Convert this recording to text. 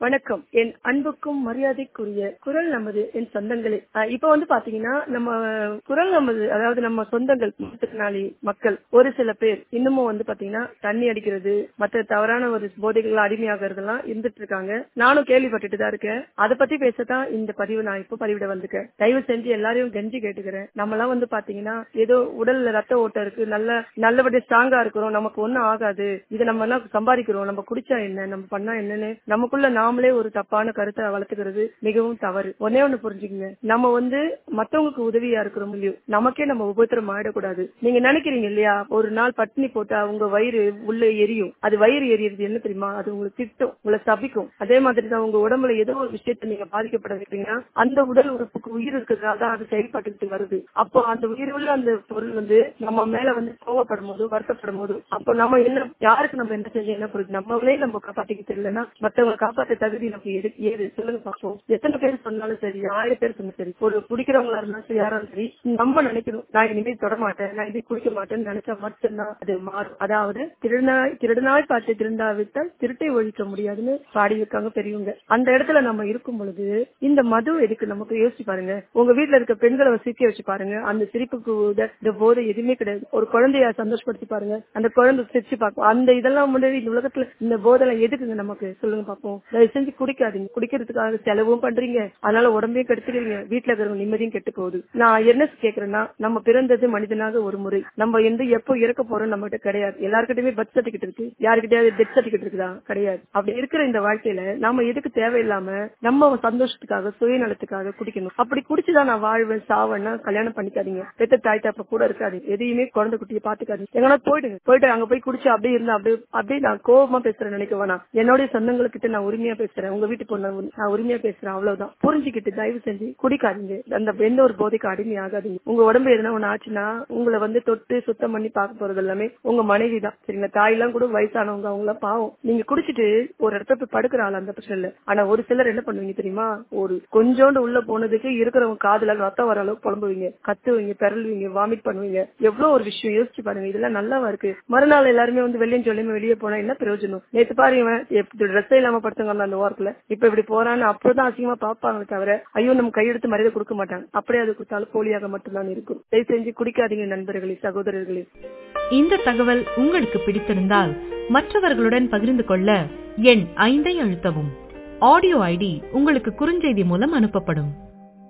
வணக்கம் என் அன்புக்கும் மரியாதைக்குரிய குரல் நமது என் சொந்தங்களே அஹ் இப்ப வந்து பாத்தீங்கன்னா நம்ம குரல் நமது அதாவது நம்ம சொந்தங்கள் மாற்றுத்திறனாளி மக்கள் ஒரு சில பேர் இன்னமும் வந்து பாத்தீங்கன்னா தண்ணி அடிக்கிறது மற்ற தவறான ஒரு போதைகள் அடிமையாகிறதெல்லாம் இருந்துட்டு இருக்காங்க நானும் கேள்விப்பட்டுட்டு தான் இருக்கேன் அதை பத்தி பேசத்தான் இந்த பதிவு நான் இப்போ பதிவிட வந்திருக்கேன் தயவு செஞ்சு எல்லாரையும் கெஞ்சி கேட்டுக்கிறேன் நம்மலாம் வந்து பாத்தீங்கன்னா ஏதோ உடல்ல ரத்த ஓட்டம் இருக்கு நல்ல நல்லபடியா ஸ்ட்ராங்கா இருக்கிறோம் நமக்கு ஒண்ணும் ஆகாது இதை நம்ம எல்லாம் சம்பாதிக்கிறோம் நம்ம குடிச்சா என்ன நம்ம பண்ணா என்னன்னு நமக்குள்ள நாமளே ஒரு தப்பான கருத்தை வளர்த்துக்கிறது மிகவும் தவறு ஒன்னே ஒண்ணு புரிஞ்சுக்கங்க நம்ம வந்து மத்தவங்களுக்கு உதவியா இருக்கிறோம் இல்லையோ நமக்கே நம்ம உபத்திரம் ஆயிடக்கூடாது நீங்க நினைக்கிறீங்க இல்லையா ஒரு நாள் பட்டினி போட்டா உங்க வயிறு உள்ள எரியும் அது வயிறு எரியறது என்ன தெரியுமா அது உங்களுக்கு திட்டும் உங்களை சபிக்கும் அதே மாதிரி தான் உங்க உடம்புல ஏதோ ஒரு விஷயத்தை நீங்க பாதிக்கப்பட வைக்கிறீங்கன்னா அந்த உடல் உறுப்புக்கு உயிர் இருக்கிறதுனால தான் அது செயல்பட்டுக்கிட்டு வருது அப்போ அந்த உயிர் உள்ள அந்த பொருள் வந்து நம்ம மேல வந்து கோவப்படும் போது வருத்தப்படும் போது அப்போ நம்ம என்ன யாருக்கு நம்ம என்ன செஞ்சு என்ன புரியுது நம்மளே நம்ம காப்பாத்திக்கிட்டு இல்லைன்னா மத்தவங்க காப்பாத்த தகுதி நமக்கு எது ஏது சொல்லுங்க பார்ப்போம் எத்தனை பேர் சொன்னாலும் சரி ஆயிரம் பேர் சொன்னாலும் சரி ஒரு குடிக்கிறவங்களா இருந்தாலும் சரி யாராலும் சரி நம்ம நினைக்கணும் நான் இனிமேல் தொட மாட்டேன் நான் இது குடிக்க மாட்டேன்னு நினைச்சா மட்டும்தான் அது மாறும் அதாவது திருநாய் திருடனாய் பார்த்து திருந்தாவிட்டால் திருட்டை ஒழிக்க முடியாதுன்னு பாடி இருக்காங்க பெரியவங்க அந்த இடத்துல நம்ம இருக்கும் பொழுது இந்த மது எதுக்கு நமக்கு யோசிச்சு பாருங்க உங்க வீட்டுல இருக்க பெண்களை சிரிக்க வச்சு பாருங்க அந்த சிரிப்புக்கு உத- இந்த போதை எதுவுமே கிடையாது ஒரு குழந்தைய சந்தோஷப்படுத்தி பாருங்க அந்த குழந்தை சிரிச்சு பார்க்கும் அந்த இதெல்லாம் முன்னாடி இந்த உலகத்துல இந்த போதெல்லாம் எதுக்குங்க நமக்கு சொல்லுங்க பார்ப்போம் தயவு செஞ்சு குடிக்காதீங்க குடிக்கிறதுக்காக செலவும் பண்றீங்க அதனால உடம்பையும் கெடுத்துக்கிறீங்க வீட்டுல இருக்கிறவங்க நிம்மதியும் கெட்டு போகுது நான் என்ன கேக்குறேன்னா நம்ம பிறந்தது மனிதனாக ஒரு முறை நம்ம எந்த எப்போ இறக்க போறோம் நம்ம கிட்ட கிடையாது எல்லாருக்கிட்டயுமே பர்த் சர்டிபிகேட் இருக்கு யாருக்கிட்டயாவது டெத் சர்டிபிகேட் இருக்குதா கிடையாது அப்படி இருக்கிற இந்த வாழ்க்கையில நம்ம எதுக்கு தேவையில்லாம நம்ம சந்தோஷத்துக்காக சுயநலத்துக்காக குடிக்கணும் அப்படி குடிச்சுதான் நான் வாழ்வேன் சாவேன்னா கல்யாணம் பண்ணிக்காதீங்க பெத்த தாய் தாப்ப கூட இருக்காது எதையுமே குழந்தை குட்டியை பாத்துக்காதீங்க எங்கன்னா போயிடுங்க போயிட்டு அங்க போய் குடிச்சு அப்படியே இருந்தா அப்படியே அப்படியே நான் கோபமா பேசுறேன் நினைக்க வேணாம் என்னுடைய சொந்தங்கள்கிட்ட நான் உரிமையா பேசுறேன் உங்க வீட்டு பொண்ணு நான் உரிமையா பேசுறேன் அவ்வளவுதான் புரிஞ்சுக்கிட்டு தயவு செஞ்சு குடிக்காதீங்க அந்த எந்த ஒரு போதைக்கு அடிமை ஆகாதீங்க உங்க உடம்பு எதுனா ஒண்ணு ஆச்சுன்னா உங்களை வந்து தொட்டு சுத்தம் பண்ணி பார்க்க போறது எல்லாமே உங்க மனைவி தான் சரிங்களா தாயெல்லாம் கூட வயசானவங்க அவங்க பாவம் நீங்க குடிச்சிட்டு ஒரு இடத்துல போய் படுக்கிற ஆள் அந்த பிரச்சனை இல்ல ஆனா ஒரு சிலர் என்ன பண்ணுவீங்க தெரியுமா ஒரு கொஞ்சோண்டு உள்ள போனதுக்கு இருக்கிறவங்க காதுல ரத்தம் வர அளவுக்கு புலம்புவீங்க கத்துவீங்க பெறலுவீங்க வாமிட் பண்ணுவீங்க எவ்வளவு ஒரு விஷயம் யோசிச்சு பாருங்க இதெல்லாம் நல்லாவா இருக்கு மறுநாள் எல்லாருமே வந்து வெளியும் சொல்லியுமே வெளியே போனா என்ன பிரயோஜனம் நேத்து பாரு இவன் ட்ரெஸ் இல்லாம படுத்துங்க அந்த ஓரத்துல இப்ப இப்படி போறான்னு அப்பதான் அசிங்கமா பாப்பாங்க தவிர ஐயோ நம்ம கையெடுத்து மரியாதை கொடுக்க மாட்டாங்க அப்படியே அது கொடுத்தாலும் போலியாக மட்டும்தான் இருக்கும் தயவு செஞ்சு குடிக்காதீங்க நண்பர்களே சகோதரர்களே இந்த தகவல் உங்களுக்கு பிடித்திருந்தால் மற்றவர்களுடன் பகிர்ந்து கொள்ள எண் ஐந்தை அழுத்தவும் ஆடியோ ஐடி உங்களுக்கு குறுஞ்செய்தி மூலம் அனுப்பப்படும்